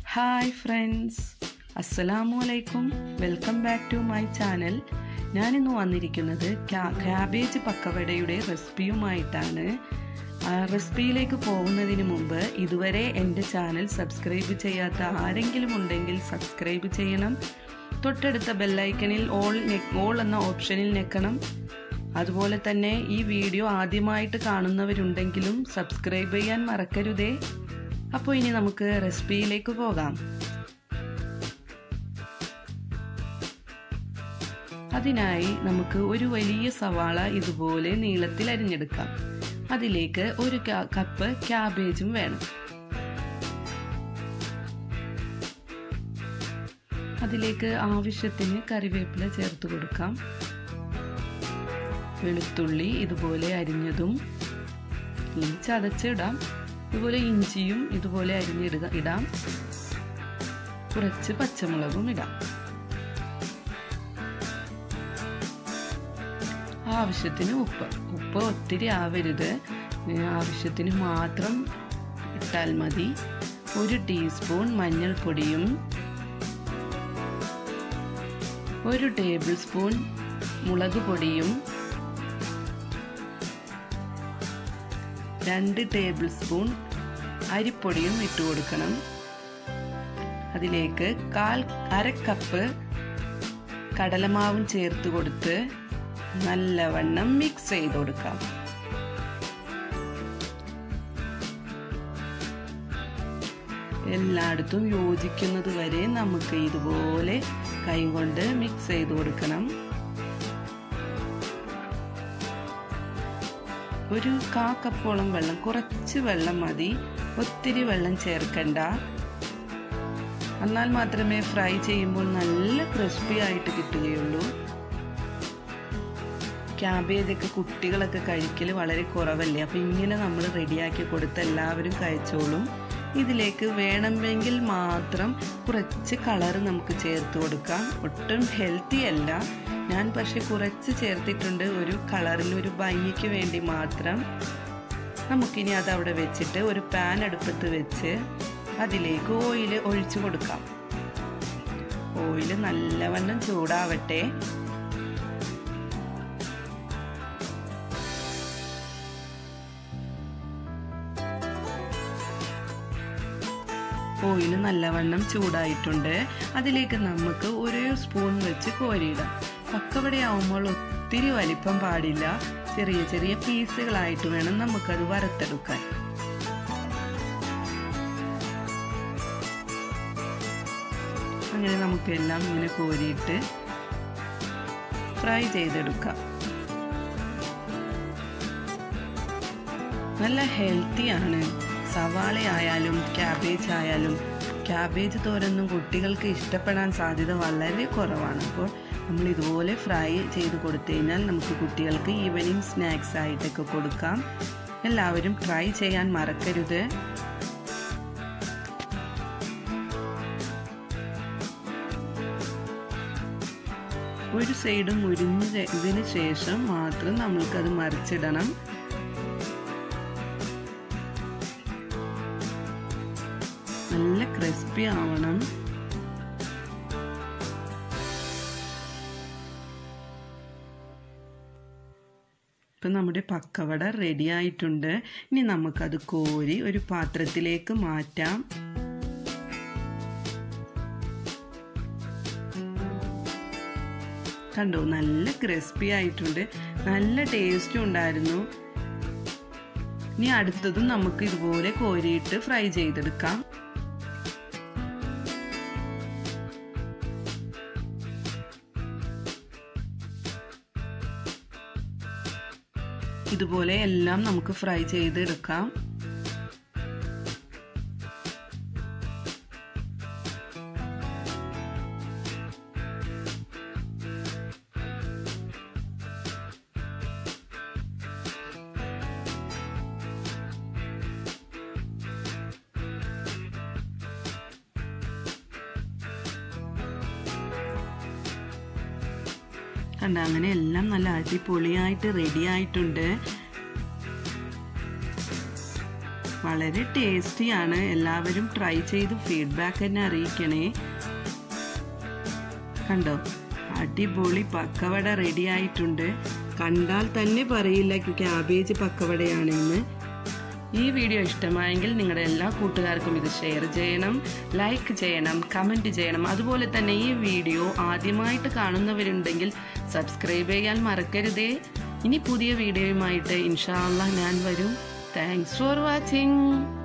hi friends അസ്സലാമു അലൈക്കും welcome back to my channel ഞാനിന്ന് വന്നിരിക്കുന്നത് ക്യാബേജ് പക്കവടയുടെ റെസിപ്പിയുമായിട്ടാണ് ആ റെസിപ്പിയിലേക്ക് പോകുന്നതിന് മുമ്പ് ഇതുവരെ എൻ്റെ ചാനൽ സബ്സ്ക്രൈബ് ചെയ്യാത്ത ആരെങ്കിലും ഉണ്ടെങ്കിൽ സബ്സ്ക്രൈബ് ചെയ്യണം തൊട്ടടുത്ത ബെല്ലൈക്കണിൽ ഓൾ ഓൾ എന്ന ഓപ്ഷനിൽ ഞെക്കണം അതുപോലെ തന്നെ ഈ വീഡിയോ ആദ്യമായിട്ട് കാണുന്നവരുണ്ടെങ്കിലും സബ്സ്ക്രൈബ് ചെയ്യാൻ മറക്കരുതേ അപ്പോൾ ഇനി നമുക്ക് റെസിപ്പിയിലേക്ക് പോകാം അതിനായി നമുക്ക് ഒരു വലിയ സവാള ഇതുപോലെ നീളത്തിൽ അരിഞ്ഞെടുക്കാം അതിലേക്ക് ഒരു കപ്പ് ക്യാബേജും വേണം അതിലേക്ക് ആവശ്യത്തിന് കറിവേപ്പില ചേർത്ത് കൊടുക്കാം വെളുത്തുള്ളി ഇതുപോലെ അരിഞ്ഞതും അല്ലെങ്കിൽ ചതച്ചിടാം ഇതുപോലെ ഇഞ്ചിയും ഇതുപോലെ അരിഞ്ഞിടുക ഇടാം കുറച്ച് പച്ചമുളകും ഇടാം ആവശ്യത്തിന് ഉപ്പ് ഉപ്പ് ഒത്തിരി ആവരുത് ആവശ്യത്തിന് മാത്രം ഇട്ടാൽ മതി ഒരു ടീസ്പൂൺ മഞ്ഞൾപ്പൊടിയും ഒരു ടേബിൾ സ്പൂൺ മുളക് പൊടിയും രണ്ട് ടേബിൾ സ്പൂൺ അരിപ്പൊടിയും ഇട്ട് കൊടുക്കണം അതിലേക്ക് കാൽ അര കപ്പ് കടലമാവും ചേർത്ത് കൊടുത്ത് നല്ലവണ്ണം മിക്സ് ചെയ്ത് കൊടുക്കാം എല്ലായിടത്തും യോജിക്കുന്നത് വരെ നമുക്ക് ഇതുപോലെ കൈ കൊണ്ട് മിക്സ് ചെയ്ത് കൊടുക്കണം ഒരു കാ കപ്പോളം വെള്ളം കുറച്ച് വെള്ളം മതി ഒത്തിരി വെള്ളം ചേർക്കണ്ട എന്നാൽ മാത്രമേ ഫ്രൈ ചെയ്യുമ്പോൾ നല്ല ക്രിസ്പി ആയിട്ട് കിട്ടുകയുള്ളൂ ക്യാബേജൊക്കെ കുട്ടികളൊക്കെ കഴിക്കൽ വളരെ കുറവല്ലേ അപ്പം ഇങ്ങനെ നമ്മൾ റെഡിയാക്കി കൊടുത്ത് എല്ലാവരും കഴിച്ചോളും ഇതിലേക്ക് വേണമെങ്കിൽ മാത്രം കുറച്ച് കളർ നമുക്ക് ചേർത്ത് കൊടുക്കാം ഒട്ടും ഹെൽത്തി അല്ല ഞാൻ പക്ഷെ കുറച്ച് ചേർത്തിട്ടുണ്ട് ഒരു കളറിൽ ഒരു ഭംഗിക്ക് വേണ്ടി മാത്രം നമുക്കിനി അത് അവിടെ വെച്ചിട്ട് ഒരു പാൻ അടുപ്പത്ത് വെച്ച് അതിലേക്ക് ഓയിൽ ഒഴിച്ചു കൊടുക്കാം ഓയിൽ നല്ലവണ്ണം ചൂടാവട്ടെ ഓയിൽ നല്ലവണ്ണം ചൂടായിട്ടുണ്ട് അതിലേക്ക് നമുക്ക് ഒരു സ്പൂൺ വെച്ച് കോരിയിടാം പക്കവടയാവുമ്പോൾ ഒത്തിരി വലിപ്പം പാടില്ല ചെറിയ ചെറിയ പീസുകളായിട്ട് വേണം നമുക്കത് വറുത്തെടുക്കാൻ അങ്ങനെ നമുക്കെല്ലാം ഇങ്ങനെ കോരിയിട്ട് ഫ്രൈ ചെയ്തെടുക്കാം നല്ല ഹെൽത്തിയാണ് സവാള ആയാലും ക്യാബേജ് ആയാലും ക്യാബേജ് തോരൊന്നും കുട്ടികൾക്ക് ഇഷ്ടപ്പെടാൻ സാധ്യത വളരെ കുറവാണ് അപ്പോൾ നമ്മൾ ഇതുപോലെ ഫ്രൈ ചെയ്ത് കൊടുത്തു കഴിഞ്ഞാൽ നമുക്ക് കുട്ടികൾക്ക് ഈവനിങ് സ്നാക്സ് ആയിട്ടൊക്കെ കൊടുക്കാം എല്ലാവരും ട്രൈ ചെയ്യാൻ മറക്കരുത് ഒരു സൈഡ് മുരിഞ്ഞ് ഇതിന് ശേഷം മാത്രം നമ്മൾക്കത് മറിച്ചിടണം നല്ല ക്രിസ്പി ആവണം ഇപ്പം നമ്മുടെ പക്കവട റെഡി ആയിട്ടുണ്ട് ഇനി നമുക്കത് കോരി ഒരു പാത്രത്തിലേക്ക് മാറ്റാം കണ്ടോ നല്ല ക്രിസ്പി ആയിട്ടുണ്ട് നല്ല ടേസ്റ്റും ഉണ്ടായിരുന്നു ഇനി അടുത്തതും നമുക്ക് ഇതുപോലെ കോരിയിട്ട് ഫ്രൈ ചെയ്തെടുക്കാം ഇതുപോലെ എല്ലാം നമുക്ക് ഫ്രൈ ചെയ്തെടുക്കാം കണ്ട അങ്ങനെ എല്ലാം നല്ല അടിപൊളിയായിട്ട് റെഡി ആയിട്ടുണ്ട് വളരെ ടേസ്റ്റിയാണ് എല്ലാവരും ട്രൈ ചെയ്ത് ഫീഡ്ബാക്ക് തന്നെ അറിയിക്കണേ കണ്ടോ അടിപൊളി പക്കവട റെഡി ആയിട്ടുണ്ട് കണ്ടാൽ തന്നെ പറയില്ല ക്യാബേജ് പക്കവടയാണെന്ന് ഈ വീഡിയോ ഇഷ്ടമായെങ്കിൽ നിങ്ങളുടെ എല്ലാ കൂട്ടുകാർക്കും ഇത് ഷെയർ ചെയ്യണം ലൈക്ക് ചെയ്യണം കമൻറ്റ് ചെയ്യണം അതുപോലെ തന്നെ ഈ വീഡിയോ ആദ്യമായിട്ട് കാണുന്നവരുണ്ടെങ്കിൽ സബ്സ്ക്രൈബ് ചെയ്യാൻ മറക്കരുതേ ഇനി പുതിയ വീഡിയോയുമായിട്ട് ഇൻഷാല്ല ഞാൻ വരും താങ്ക്സ് ഫോർ വാച്ചിങ്